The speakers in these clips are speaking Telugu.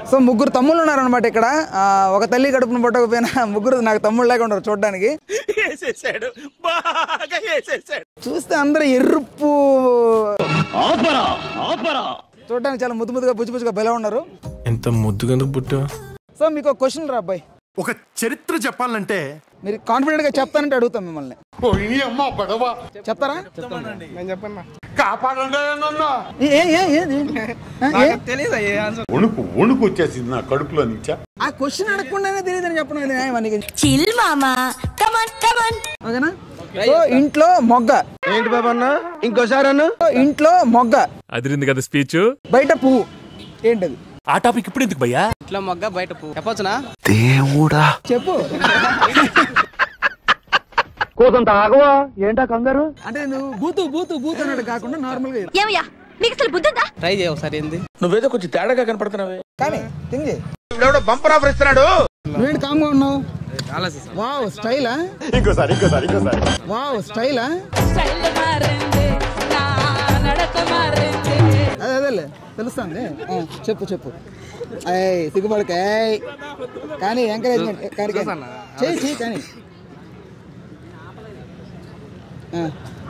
సో ముగ్గురు తమ్ముళ్ళు ఉన్నారనమాట ఇక్కడ ఆ, ఒక తల్లి కడుపును పట్టకపోయినా ముగ్గురు నాకు తమ్ముళ్ళు లాగా ఉన్నారు చూడడానికి చూస్తే అందరూ ఎరుపు చూడడానికి చాలా ముద్దు ముద్దుగా బుజ్జి బుజ్జిగా బెల ఉన్నారు ఎంత ముద్దుగా ఎందుకు పుట్టా సో మీకు ఒక క్వశ్చన్ రా అబ్బాయి ఒక చరిత్ర చెప్పాలంటే మీరు కాన్ఫిడెంట్ గా చెప్తానంటే అడుగుతాం మిమ్మల్ని చెప్తారా ఏ- ఏ- ఏ- ఏది? ఆ, ఏ? వణుకు వణుకు వచ్చేసింది నా కడుపులో నుంచా ఆ క్వశ్చన్ అడగకుండానే తెలియదని చెప్పడం ఇది న్యాయం నీకు చిల్ మామా కమాన్ కమాన్ ఓకేనా సో ఇంట్లో మొగ్గ ఏంటి బాబా అన్న ఇంకోసారి అన్న సో ఇంట్లో మొగ్గ అదిరింది కదా స్పీచ్ బయట పువ్వు ఏంటది ఆ టాపిక్ ఇప్పుడు ఎందుకు భయ్యా ఇట్లా మొగ్గ బయట పో చెప్పొచ్చునా చెప్పు కోసంత ఆగవా ఏంటా కంగారు అంటే నువ్వు బూతు బూతు బూతు అన్నట్టు కాకుండా నార్మల్ గా చెప్పు. ఏమయ్యా మీకు అసలు బుద్ధుందా ట్రై చేయ ఒకసారి ఏంది నువ్వేదో కొంచెం తేడాగా కనపడుతున్నావే కానీ థింగ్ చేయి. బంపర్ ఆఫర్ ఇస్తున్నాడు నువ్వేంటి కామ్గా ఉన్నావు వావ్ స్టైలా ఇంకోసారి ఇంకోసారి ఇంకోసారి వావ్ స్టైలా అదే అదేలే తెలుస్తుంది ఆ, చెప్పు చెప్పు అయ్యి సిగ్గుపడక ఏయ్. కానీ ఎంకరేజ్మెంట్ కానీ కానీ. చెయ్యి చెయ్యి కానీ ఆ.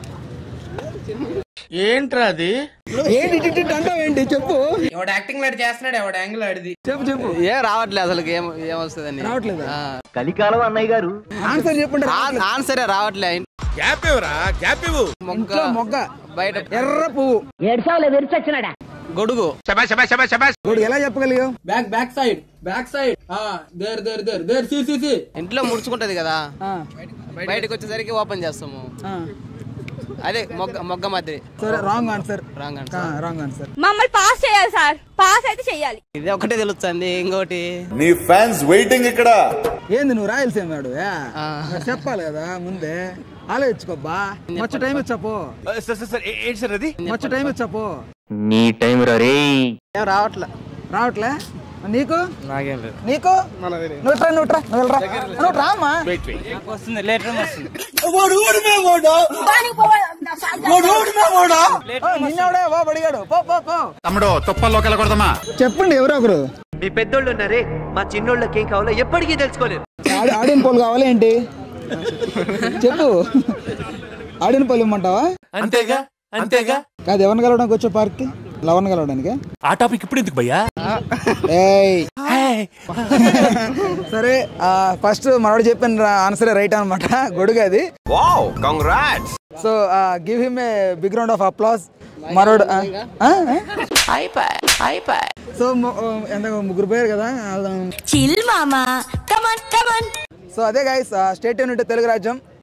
ఏంట్రా అది ఏంటి ఇటు ఇటు ఇటు అంటావు ఏంటి చెప్పు ఎవడు యాక్టింగ్ లాంటి చేస్తున్నాడు ఎవడు యాంగిల్ ఆడిది చెప్పు చెప్పు ఏం రావట్లేదు అసలు ఏం ఏమొస్తుందని రావట్లేదా కలికాలం అన్నయ్య గారు ఆన్సర్ చెప్పండి రావట్లేదు. ఆన్సరే రావట్లే గ్యాప్ ఇవ్వరా గ్యాప్ ఇవ్వు మొగ్గ ఇంట్లో మొగ్గ బయట ఎర్ర పువ్వు గొడుగు శబాష్ శబాష్ శబాష్ శబాష్ ఇప్పుడు ఎలా చెప్పగలిగావు back back side back side there there there there see see see ఇంట్లో ముడుచుకుంటది కదా ఆ, బయటకు వచ్చేసరికి ఓపెన్ చేస్తాము ఆ. అదే మొగ్గ మొగ్గ మాదిరి సరే wrong answer wrong answer wrong answer మమ్మల్ని పాస్ చేయాలి సార్ పాస్ అయితే చెయ్యాలి ఇది ఒకటే తెలుస్తుంది ఇంకోటి నీ ఫ్యాన్స్ వెయిటింగ్ ఇక్కడ ఏంది నువ్వు రాయలసీమ వాడు ఏ? ఆ. మరి చెప్పాలి కదా ముందే ఆలోచించుకోబ్బా మచ్చ టైం ఇచ్చాపో సార్ సార్ సార్ ఏంటి సార్ అది మచ్చ టైం ఇచ్చాపో ఏం రావట్లే రావట్లే నీకు నాకేం లేదు నీకు నువ్వు ట్రా నువ్వు ట్రా నువ్వు వెళ్ళరా నువ్వు రామ్మా వస్తుంది లేటర్ వస్తుంది నిన్నవాడే బాబు అడిగాడు పో పో పో తమ్ముడు తుప్పల్లోకి వెళ్ళకూడదమ్మా చెప్పండి ఎవరో ఒకరు మీ పెద్దోళ్ళు ఉన్నారే మా చిన్నోళ్ళకి ఏం కావాలో ఎప్పటికీ తెలుసుకోలేరు ఆడి ఆడిన పోలు కావాలి ఏంటి చెప్పు ఆడిన పోలు ఇమ్మంటావా అంతేగా అంతేగా కాదు ఎవరిని కలవడానికి వచ్చే పార్క్ కి లవన్ కలవడానికి ఆ టాపిక్ ఇప్పుడు ఎందుకు భయ్యా ఏయ్ సరే ఫస్ట్ మనోడు చెప్పిన ఆన్సర్ రైట్ అనమాట గొడుగు అది wow congrats so give him a big round of applause మనోడు సో ఎంత ముగ్గురు పోయారు కదా చిల్ మామా కమాన్ కమాన్ సో అదే గైస్ స్టేట్ యూనిట్ తెలుగు రాజ్యం